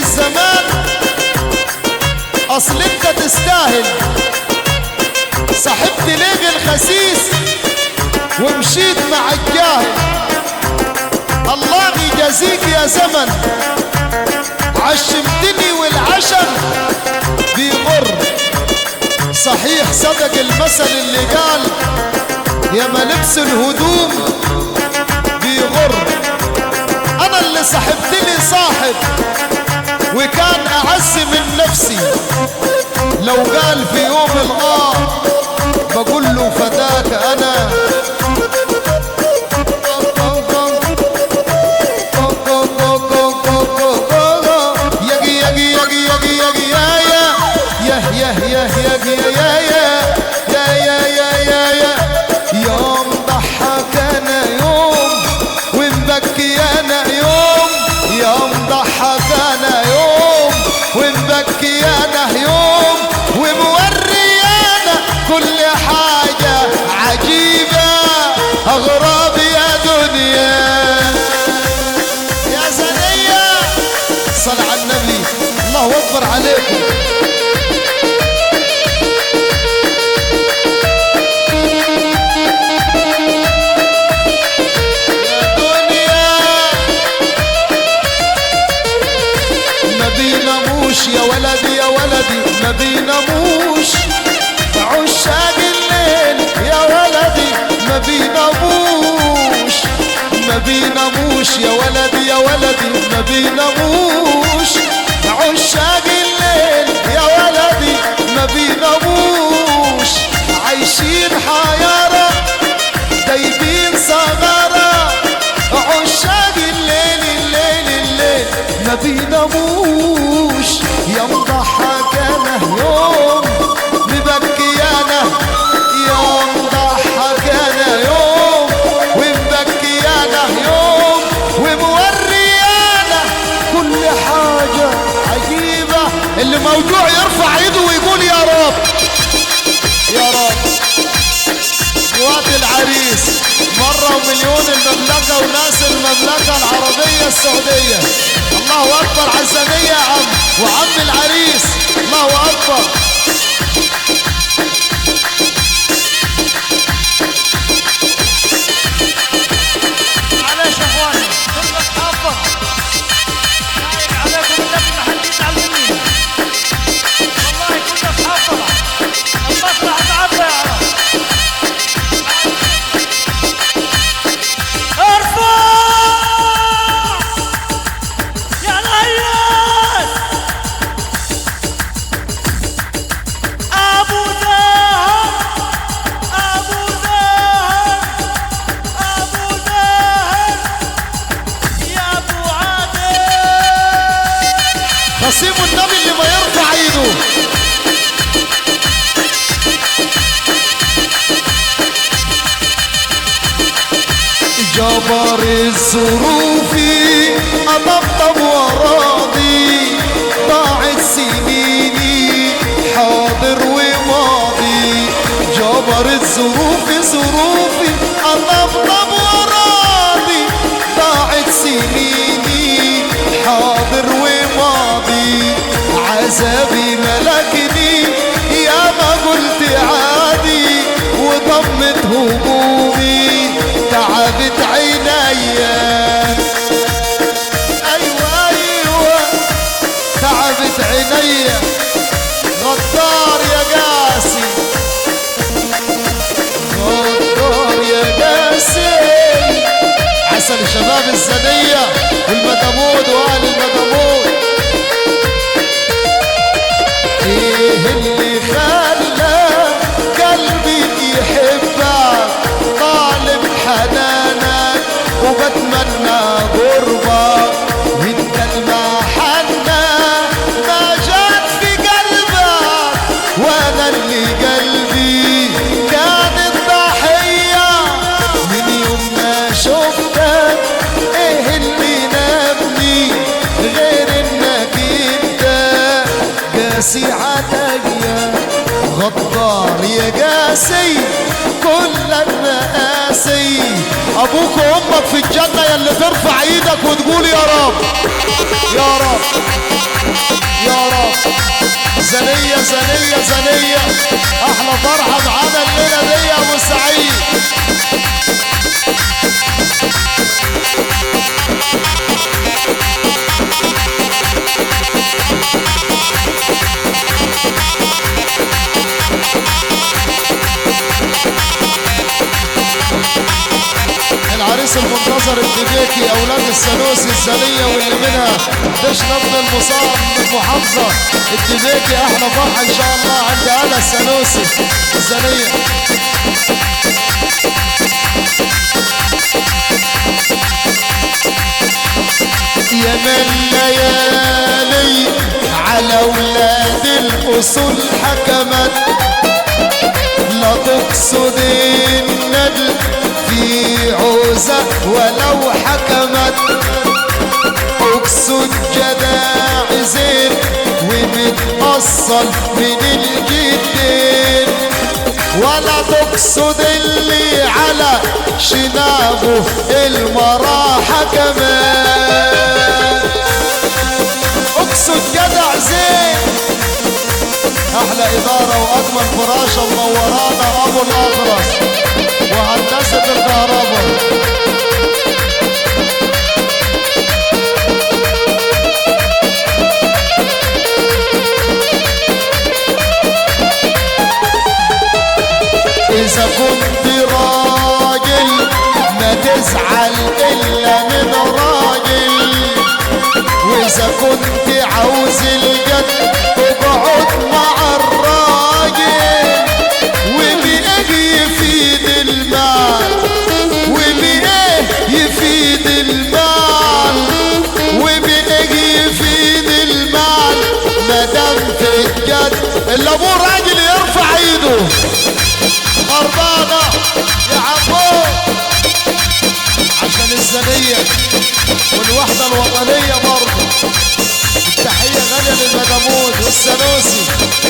الزمان اصل انت تستاهل صاحبت ليه الخسيس ومشيت مع الجاهل الله يجازيك يا زمن عشمتني والعشم بيغر صحيح صدق المثل اللي قال يا ما لبس الهدوم بيغر انا اللي صاحبت لي صاحب وكان اعز من نفسي لو قال في يوم الاه بقول له فداك انا يجي يجي يجي يجي يجي يا يا يا يا يا يا يا يا يا يا يا يا يا يوم ضحك انا يوم ومبكي انا يوم يوم ضحك انا يوم ومبكي انا يوم وموري انا كل حاجة عجيبة اغراب يا دنيا يا زنية صل على النبي الله اكبر عليكم يا دنيا ما بيناموش يا ولدي يا ولدي ما بيناموش عشاق الليل يا ولدي ما بيناموش ما بيناموش يا ولدي يا ولدي ما بيناموش عشاق الليل يا ولدي ما بيناموش عايشين حيارة دايبين صغارة عشاق الليل الليل الليل ما بيناموش يا مضحك انا يوم مبكي انا يوم ضحك انا يوم ومبكي انا يوم وموري انا كل حاجة عجيبة اللي موجوع يرفع ايده ويقول يا رب يا رب جوات العريس مرة ومليون المملكة وناس المملكة العربية السعودية الله أكبر عزمية يا عم وعم العريس الله أكبر معلش يا اخواني كل اصحابكم شايف عليكم النبي ما حد يزعل مني والله كل اصحابكم المصلحه تعبى يا عرب ارفع يا ريس ابو زهر ابو زهر ابو زهر يا ابو عادل خصيم النبي اللي ما يرفع ايده جبر الظروف أطبطب وراضي ضاعت سنيني حاضر وماضي جبر الظروف ظروفي أطبطب وراضي ضاعت سنيني حاضر وماضي عذابي ملكني يا ما قلت عادي وضمت همومي تعبت عينيا ايوه ايوه تعبت عينيا غدار يا قاسي غدار يا قاسي عسل شباب الزنية والمدمود واهل المدمود ايه اللي خلى قلبي يحبك طالب حنانك وبتمنى قربك انت المحنة ما جات في قلبك وانا اللي قلبي كان الضحية من يوم ما شفتك ايه اللي نبني غير انك انت قاسي عليا غدار يا قاسي كل المآسي ابوك وامك في الجنة يلي ترفع ايدك وتقول يا رب يا رب يا رب زنية زنية زنية احلى فرحة معانا الليلة دي يا ابو سعيد العريس المنتظر الدبيكي اولاد السنوسي الزنيه واللي منها تشرب من المصاب من المحافظه الدبيكي احلى فرحه ان شاء الله عند اهل السنوسي الزنيه يا من ليالي على اولاد الاصول حكمت لا تقصد الندل في عوزة ولو حكمت اقصد جداع زين ومتأصل من الجدين ولا تقصد اللي على شنابه المرا حكمت اقصد جدع زين احلى اداره واجمل فراشه منورانا ابو الاخرس وهندسه الكهرباء اذا كنت راجل ما تزعل الا من راجل واذا كنت عاوز الجد اقعد مع الراجل وبايه يفيد المال وبايه يفيد المال وبايه يفيد المال ما دام في الجد اللي ابوه راجل يرفع ايده خربانه يا عمو عشان الزنيه والوحدة الوطنية برضه التحية غالية للمداموت والسنوسي